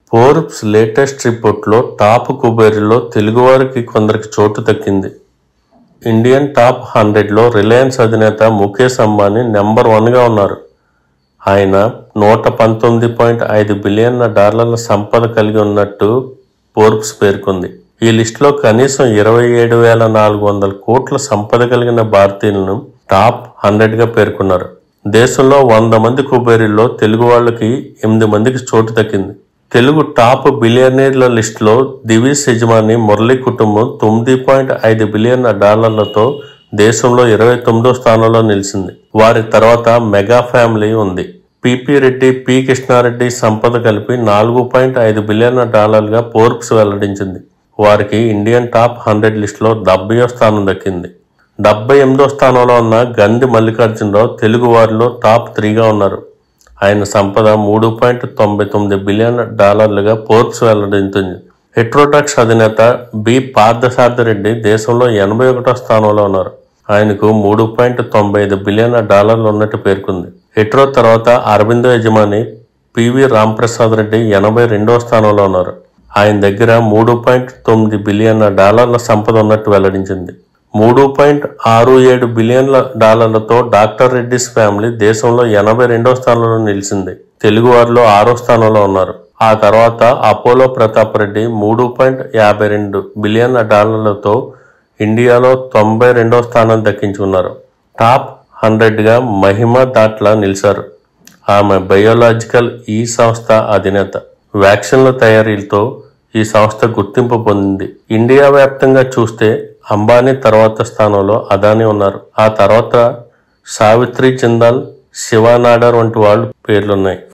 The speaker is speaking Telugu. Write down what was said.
ఫోర్బ్స్ లేటెస్ట్ రిపోర్ట్లో టాప్ కుబేరులో తెలుగువారికి కొందరికి చోటు దక్కింది ఇండియన్ టాప్ హండ్రెడ్లో రిలయన్స్ అధినేత ముఖేష్ అంబానీ నెంబర్ వన్గా ఉన్నారు ఆయన నూట పంతొమ్మిది పాయింట్ ఐదు బిలియన్ల డాలర్ల సంపద కలిగి ఉన్నట్టు ఫోర్బ్స్ పేర్కొంది ఈ లిస్టులో కనీసం ఇరవై ఏడు వేల నాలుగు వందల కోట్ల సంపద కలిగిన భారతీయులను టాప్ హండ్రెడ్గా పేర్కొన్నారు దేశంలో వంద మంది కుబేరుల్లో తెలుగు వాళ్ళకి ఎనిమిది మందికి చోటు దక్కింది తెలుగు టాప్ బిలియనీర్ల లిస్టులో దివీస్ యజమాని మురళీ కుటుంబం తొమ్మిది పాయింట్ ఐదు బిలియన్ల డాలర్లతో దేశంలో ఇరవై తొమ్మిదో స్థానంలో నిలిచింది వారి తర్వాత మెగా ఫ్యామిలీ ఉంది పిపి రెడ్డి పి కృష్ణారెడ్డి సంపద కలిపి నాలుగు పాయింట్ ఐదు బిలియన్ల డాలర్లుగా ఫోర్బ్స్ వెల్లడించింది వారికి ఇండియన్ టాప్ హండ్రెడ్ లిస్టులో డెబ్బయో స్థానం దక్కింది డెబ్బై ఎనిమిదో స్థానంలో ఉన్న గంది మల్లికార్జునరావు తెలుగు వారిలో టాప్ త్రీగా ఉన్నారు ఆయన సంపద మూడు పాయింట్ తొంభై తొమ్మిది బిలియన్ డాలర్లుగా ఫోర్బ్స్ వెల్లడించింది హెట్రోటాక్స్ అధినేత బి పార్థసారథి రెడ్డి దేశంలో ఎనభై ఒకటో స్థానంలో ఉన్నారు ఆయనకు మూడు పాయింట్ తొంభై ఐదు బిలియన్ డాలర్లు ఉన్నట్టు పేర్కొంది హెట్రో తర్వాత అరవిందో యజమాని పివి రాంప్రసాద్ రెడ్డి ఎనభై రెండవ స్థానంలో ఉన్నారు ఆయన దగ్గర మూడు పాయింట్ తొమ్మిది బిలియన్ల డాలర్ల సంపద ఉన్నట్టు వెల్లడించింది మూడు పాయింట్ ఆరు ఏడు బిలియన్ల డాలర్లతో డాక్టర్ రెడ్డిస్ ఫ్యామిలీ దేశంలో ఎనభై రెండో స్థానంలో నిలిచింది తెలుగు వారిలో ఆరో స్థానంలో ఉన్నారు ఆ తర్వాత అపోలో ప్రతాప్ రెడ్డి మూడు పాయింట్ యాభై రెండు బిలియన్ల డాలర్లతో ఇండియాలో తొంభై రెండో స్థానం దక్కించుకున్నారు టాప్ హండ్రెడ్గా మహిమ దాట్ల నిలిచారు ఆమె బయోలాజికల్ ఈ సంస్థ అధినేత వ్యాక్సిన్ల తయారీలతో ఈ సంస్థ గుర్తింపు పొందింది ఇండియా వ్యాప్తంగా చూస్తే అంబానీ తర్వాత స్థానంలో అదానీ ఉన్నారు ఆ తర్వాత సావిత్రి జిందాల్ శివానాడర్ వంటి వాళ్ళు పేర్లున్నాయి